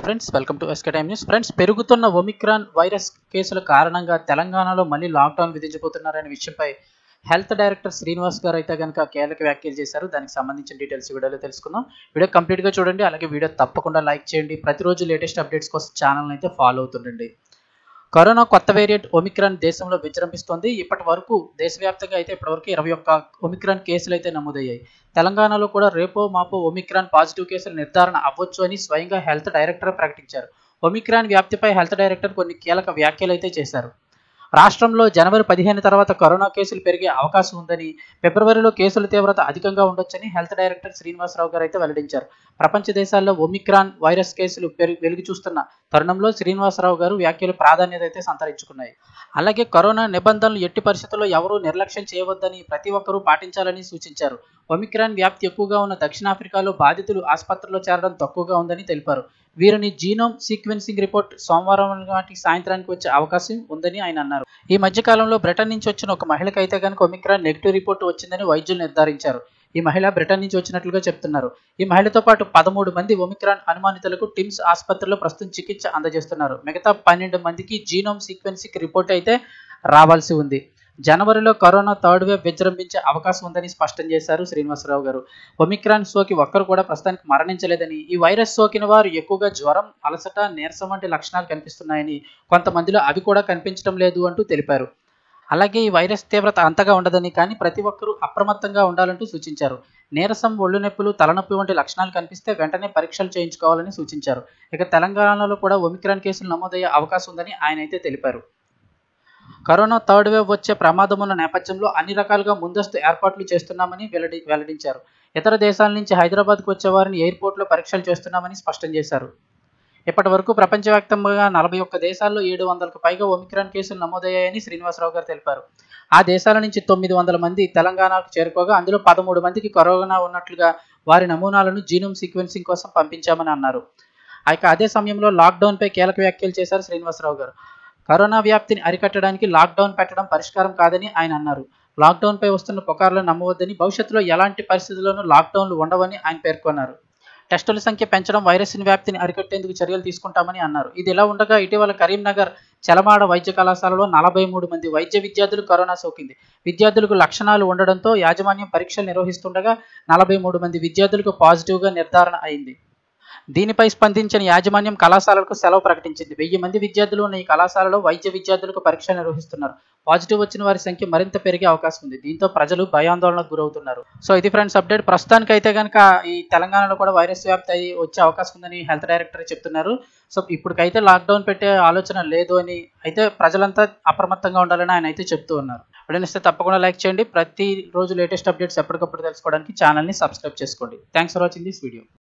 hi friends welcome to SK time news friends పెరుగుతున్న Omicron virus కేసుల కారణంగా తెలంగాణలో మళ్ళీ లాక్డౌన్ విధించబోతున్నారనే విషయంపై హెల్త్ డైరెక్టర్ శ్రీనివాస్ గారు అయితే కనుక కీలక వ్యాఖ్యలు చేశారు దానికి సంబంధించిన డీటెయిల్స్ ఈ వీడియోలో తెలుసుకుందాం వీడియో కంప్లీట్గా చూడండి అలాగే వీడియో తప్పకుండా లైక్ చేయండి ప్రతిరోజు లేటెస్ట్ అప్డేట్స్ కోసం ఛానల్ అయితే ఫాలో అవుతుండండి కరోనా కొత్త వేరియంట్ ఒమిక్రాన్ దేశంలో విజృంభిస్తోంది ఇప్పటి వరకు దేశవ్యాప్తంగా అయితే ఇప్పటివరకు ఇరవై ఒక్క ఒమిక్రాన్ కేసులు అయితే నమోదయ్యాయి తెలంగాణలో కూడా రేపో మాపో ఒమిక్రాన్ పాజిటివ్ కేసుల నిర్ధారణ అవ్వచ్చు అని స్వయంగా హెల్త్ డైరెక్టర్ ప్రకటించారు ఒమిక్రాన్ వ్యాప్తిపై హెల్త్ డైరెక్టర్ కొన్ని కీలక వ్యాఖ్యలు అయితే చేశారు రాష్ట్రంలో జనవరి పదిహేను తర్వాత కరోనా కేసులు పెరిగే అవకాశం ఉందని ఫిబ్రవరిలో కేసుల తీవ్రత అధికంగా ఉండొచ్చని హెల్త్ డైరెక్టర్ శ్రీనివాసరావు గారు అయితే వెల్లడించారు ప్రపంచ దేశాల్లో ఒమిక్రాన్ వైరస్ కేసులు పెరుగు వెలుగు చూస్తున్న తరుణంలో శ్రీనివాసరావు గారు వ్యాఖ్యలు ప్రాధాన్యత అయితే సంతరించుకున్నాయి అలాగే కరోనా నిబంధనలు ఎట్టి పరిస్థితుల్లో ఎవరూ నిర్లక్ష్యం చేయవద్దని ప్రతి ఒక్కరూ పాటించాలని సూచించారు ఒమిక్రాన్ వ్యాప్తి ఎక్కువగా ఉన్న దక్షిణాఫ్రికాలో బాధితులు ఆసుపత్రిలో చేరడం తక్కువగా ఉందని తెలిపారు వీరిని జీనోమ్ సీక్వెన్సింగ్ రిపోర్ట్ సోమవారం నాటి సాయంత్రానికి వచ్చే అవకాశం ఉందని ఆయన అన్నారు ఈ మధ్య కాలంలో బ్రిటన్ నుంచి వచ్చిన ఒక మహిళకు అయితే కనుక ఒమిక్రాన్ నెగిటివ్ రిపోర్ట్ వచ్చిందని వైద్యులు నిర్ధారించారు ఈ మహిళ బ్రిటన్ నుంచి వచ్చినట్లుగా చెప్తున్నారు ఈ మహిళతో పాటు పదమూడు మంది ఒమిక్రాన్ అనుమానితులకు టిమ్స్ ఆసుపత్రిలో ప్రస్తుతం చికిత్స అందజేస్తున్నారు మిగతా పన్నెండు మందికి జీనోమ్ సీక్వెన్సింగ్ రిపోర్ట్ అయితే రావాల్సి ఉంది జనవరిలో కరోనా థర్డ్ వేవ్ విజృంభించే అవకాశం ఉందని స్పష్టం చేశారు శ్రీనివాసరావు గారు ఒమిక్రాన్ సోకి ఒక్కరు కూడా ప్రస్తుతానికి మరణించలేదని ఈ వైరస్ సోకిన వారు ఎక్కువగా జ్వరం అలసట నీరసం వంటి లక్షణాలు కనిపిస్తున్నాయని కొంతమందిలో అవి కూడా కనిపించడం లేదు అంటూ తెలిపారు అలాగే ఈ వైరస్ తీవ్రత అంతగా ఉండదని కానీ ప్రతి ఒక్కరూ అప్రమత్తంగా ఉండాలంటూ సూచించారు నీరసం ఒళ్ళు నొప్పులు తలనొప్పి వంటి లక్షణాలు కనిపిస్తే వెంటనే పరీక్షలు చేయించుకోవాలని సూచించారు ఇక తెలంగాణలో కూడా ఒమిక్రాన్ కేసులు నమోదయ్యే అవకాశం ఉందని ఆయన అయితే తెలిపారు కరోనా థర్డ్ వేవ్ వచ్చే ప్రమాదం ఉన్న నేపథ్యంలో అన్ని రకాలుగా ముందస్తు ఏర్పాట్లు చేస్తున్నామని వెల్లడి వెల్లడించారు ఇతర దేశాల నుంచి హైదరాబాద్కు వచ్చే వారిని ఎయిర్పోర్ట్లో పరీక్షలు చేస్తున్నామని స్పష్టం చేశారు ఇప్పటి వరకు ప్రపంచవ్యాప్తంగా నలభై ఒక్క దేశాల్లో ఏడు వందలకు పైగా ఒమిక్రాన్ కేసులు నమోదయ్యాయని శ్రీనివాసరావు గారు తెలిపారు ఆ దేశాల నుంచి తొమ్మిది వందల మంది తెలంగాణకు చేరుకోగా అందులో పదమూడు మందికి కరోనా ఉన్నట్లుగా వారి నమూనాలను జీనోమ్ సీక్వెన్సింగ్ కోసం పంపించామని అన్నారు ఇక అదే సమయంలో లాక్డౌన్పై కీలక వ్యాఖ్యలు చేశారు శ్రీనివాసరావు గారు కరోనా వ్యాప్తిని అరికట్టడానికి లాక్డౌన్ పెట్టడం పరిష్కారం కాదని ఆయన అన్నారు లాక్డౌన్పై వస్తున్న పుకార్లు నమ్మవద్దని భవిష్యత్తులో ఎలాంటి పరిస్థితుల్లోనూ లాక్డౌన్లు ఉండవని ఆయన పేర్కొన్నారు టెస్టుల సంఖ్య పెంచడం వైరస్ వ్యాప్తిని అరికట్టేందుకు చర్యలు తీసుకుంటామని అన్నారు ఇది ఇలా ఉండగా ఇటీవల కరీంనగర్ చలమాడ వైద్య కళాశాలలో నలభై మూడు మంది వైద్య విద్యార్థులు కరోనా సోకింది విద్యార్థులకు లక్షణాలు ఉండడంతో యాజమాన్యం పరీక్షలు నిర్వహిస్తుండగా నలభై మూడు మంది విద్యార్థులకు పాజిటివ్గా నిర్ధారణ అయింది దీనిపై స్పందించిన యాజమాన్యం కళాశాలకు సెలవు ప్రకటించింది వెయ్యి మంది విద్యార్థులు ఉన్న ఈ కళాశాలలో వైద్య విద్యార్థులకు పరీక్షలు నిర్వహిస్తున్నారు పాజిటివ్ వచ్చిన వారి సంఖ్య మరింత పెరిగే అవకాశం ఉంది దీంతో ప్రజలు భయాందోళనకు గురవుతున్నారు సో ఇది ఫ్రెండ్స్ అప్డేట్ ప్రస్తుతానికి అయితే కనుక ఈ తెలంగాణలో కూడా వైరస్ వ్యాప్తి అయ్యి వచ్చే అవకాశం ఉందని హెల్త్ డైరెక్టర్ చెప్తున్నారు సో ఇప్పటికైతే లాక్డౌన్ పెట్టే ఆలోచన లేదు అని అయితే ప్రజలంతా అప్రమత్తంగా ఉండాలని ఆయన అయితే చెప్తూ ఉన్నారు వీడియోనిస్తే తప్పకుండా లైక్ చేయండి ప్రతి రోజు లేటెస్ట్ అప్డేట్స్ ఎప్పటికప్పుడు తెలుసుకోవడానికి ఛానల్ని సబ్స్క్రైబ్ చేసుకోండి thanks for watching this video